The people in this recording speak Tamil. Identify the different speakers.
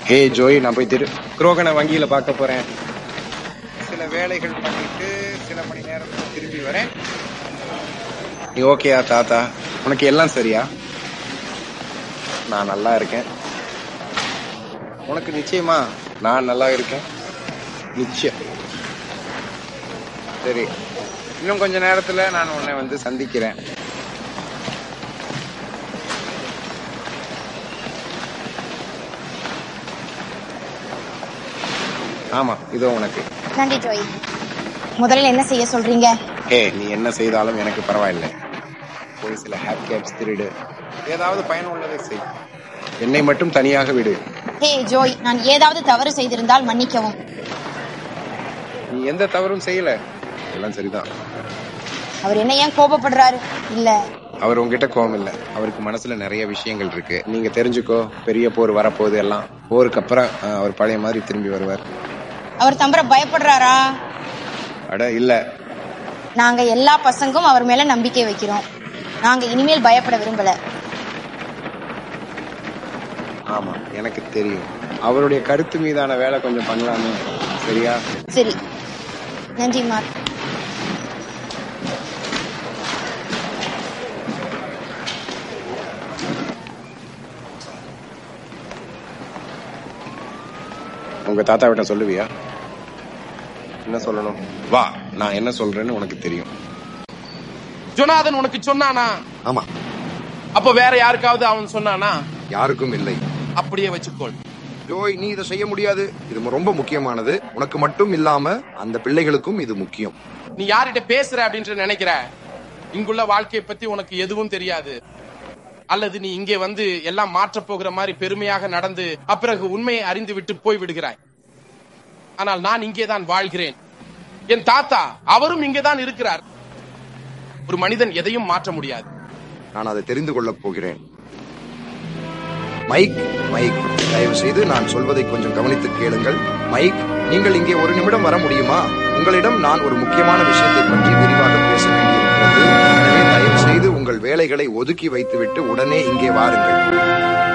Speaker 1: ஏய் ஜோய் நான் போய் திரு குரோகனை வங்கியில பார்க்க போறேன் சில வேலைகள் பண்ணிட்டு சில மணி நேரத்துல திரும்பி வரேன் நீ ஓகேயா தாத்தா உனக்கு எல்லாம் சரியா நான் நல்லா இருக்கேன் உனக்கு நிச்சயமா நான் நல்லா இருக்கேன் நிச்சயம் சரி இன்னும் கொஞ்ச நேரத்துல நான் உன்னை வந்து சந்திக்கிறேன் ஆமா இதோ உனக்கு
Speaker 2: நன்றி ஜோய் முதல்ல என்ன செய்ய சொல்றீங்க
Speaker 1: ஏ நீ என்ன செய்தாலும் எனக்கு பரவாயில்லை போய் சில ஹேப் கேப்ஸ் திருடு ஏதாவது பயனுள்ளதை செய் என்னை மட்டும் தனியாக விடு
Speaker 2: ஹே ஜோய் நான் ஏதாவது தவறு செய்திருந்தால் மன்னிக்கவும்
Speaker 1: நீ எந்த தவறும் செய்யல எல்லாம் சரிதான்
Speaker 2: அவர் என்ன ஏன் கோபப்படுறாரு இல்ல
Speaker 1: அவர் உங்ககிட்ட கோவம் இல்ல அவருக்கு மனசுல நிறைய விஷயங்கள் இருக்கு நீங்க தெரிஞ்சுக்கோ பெரிய போர் வரப்போகுது எல்லாம் போருக்கு அப்புறம் அஹ், அவர் பழைய மாதிரி திரும்பி வருவார்
Speaker 2: அவர் தம்பர பயப்படுறாரா
Speaker 1: அட இல்ல
Speaker 2: நாங்க எல்லா பசங்கும் அவர் மேல நம்பிக்கை வைக்கிறோம் நாங்க இனிமேல் பயப்பட விரும்பல
Speaker 1: ஆமா எனக்கு தெரியும் அவருடைய கருத்து மீதான வேலை கொஞ்சம் பண்ணலாமே சரியா
Speaker 2: சரி நன்றி மார்க்
Speaker 1: உங்க தாத்தா விட்ட சொல்லுவியா என்ன சொல்லணும் வா நான் என்ன சொல்றேன்னு உனக்கு தெரியும்
Speaker 3: ஜொனாதன் உனக்கு சொன்னானா
Speaker 4: ஆமா
Speaker 3: அப்ப வேற யாருக்காவது அவன் சொன்னானா
Speaker 4: யாருக்கும் இல்லை
Speaker 3: அப்படியே வச்சுக்கோள்
Speaker 4: ஜோய் நீ இதை செய்ய முடியாது இது ரொம்ப முக்கியமானது உனக்கு மட்டும் இல்லாம அந்த பிள்ளைகளுக்கும் இது முக்கியம்
Speaker 3: நீ யார்கிட்ட பேசுற அப்படின்ற நினைக்கிற இங்குள்ள வாழ்க்கையை பத்தி உனக்கு எதுவும் தெரியாது அல்லது நீ இங்கே வந்து எல்லாம் மாற்றப் போகிற மாதிரி பெருமையாக நடந்து அப்பிறகு உண்மையை அறிந்து விட்டு போய் விடுகிறாய் ஆனால் நான் இங்கேதான் வாழ்கிறேன் என் தாத்தா அவரும் இங்கேதான் இருக்கிறார் ஒரு மனிதன் எதையும் மாற்ற முடியாது
Speaker 4: நான் அதை தெரிந்து கொள்ளப் போகிறேன் மைக் மைக் தயவு செய்து நான் சொல்வதை கொஞ்சம் கவனித்து கேளுங்கள் மைக் நீங்கள் இங்கே ஒரு நிமிடம் வர முடியுமா உங்களிடம் நான் ஒரு முக்கியமான விஷயத்தை பற்றி விரிவாக பேச வேண்டியிருக்கிறது எனவே தயவு செய்து உங்கள் வேலைகளை ஒதுக்கி வைத்துவிட்டு உடனே இங்கே வாருங்கள்